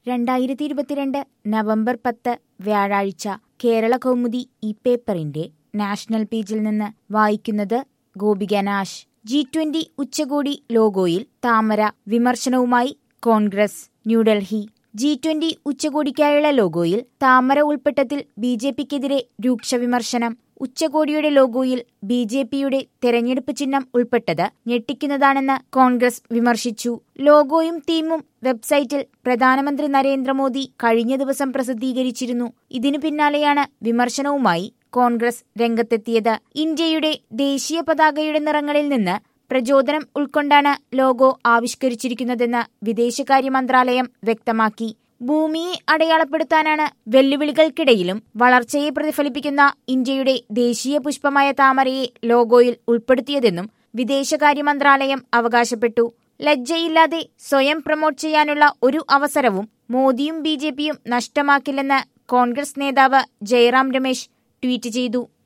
രണ്ടായിരത്തി ഇരുപത്തിരണ്ട് നവംബർ പത്ത് വ്യാഴാഴ്ച കേരള കൗമുദി ഈ പേപ്പറിന്റെ നാഷണൽ പേജിൽ നിന്ന് വായിക്കുന്നത് ഗോപിക നാശ് ജി ട്വന്റി ഉച്ചകോടി ലോഗോയിൽ താമര വിമർശനവുമായി കോൺഗ്രസ് ന്യൂഡൽഹി ജി ട്വന്റി ഉച്ചകോടിക്കായുള്ള ലോഗോയിൽ താമര ഉൾപ്പെട്ടതിൽ ബി ജെ പിക്കെതിരെ രൂക്ഷ വിമർശനം ഉച്ചകോടിയുടെ ലോഗോയിൽ ബി ജെ പിയുടെ തെരഞ്ഞെടുപ്പ് ചിഹ്നം ഉൾപ്പെട്ടത് ഞെട്ടിക്കുന്നതാണെന്ന് കോൺഗ്രസ് വിമർശിച്ചു ലോഗോയും തീമും വെബ്സൈറ്റിൽ പ്രധാനമന്ത്രി നരേന്ദ്രമോദി കഴിഞ്ഞ ദിവസം പ്രസിദ്ധീകരിച്ചിരുന്നു ഇതിനു പിന്നാലെയാണ് വിമർശനവുമായി കോൺഗ്രസ് രംഗത്തെത്തിയത് ഇന്ത്യയുടെ ദേശീയ പതാകയുടെ നിറങ്ങളിൽ നിന്ന് പ്രചോദനം ഉൾക്കൊണ്ടാണ് ലോഗോ ആവിഷ്കരിച്ചിരിക്കുന്നതെന്ന് വിദേശകാര്യ മന്ത്രാലയം വ്യക്തമാക്കി ഭൂമിയെ അടയാളപ്പെടുത്താനാണ് വെല്ലുവിളികൾക്കിടയിലും വളർച്ചയെ പ്രതിഫലിപ്പിക്കുന്ന ഇന്ത്യയുടെ ദേശീയ പുഷ്പമായ താമരയെ ലോഗോയിൽ ഉൾപ്പെടുത്തിയതെന്നും വിദേശകാര്യ മന്ത്രാലയം അവകാശപ്പെട്ടു ലജ്ജയില്ലാതെ സ്വയം പ്രമോട്ട് ചെയ്യാനുള്ള ഒരു അവസരവും മോദിയും ബി ജെ പിയും നഷ്ടമാക്കില്ലെന്ന് കോൺഗ്രസ് നേതാവ് ജയറാം രമേശ് ട്വീറ്റ് ചെയ്തു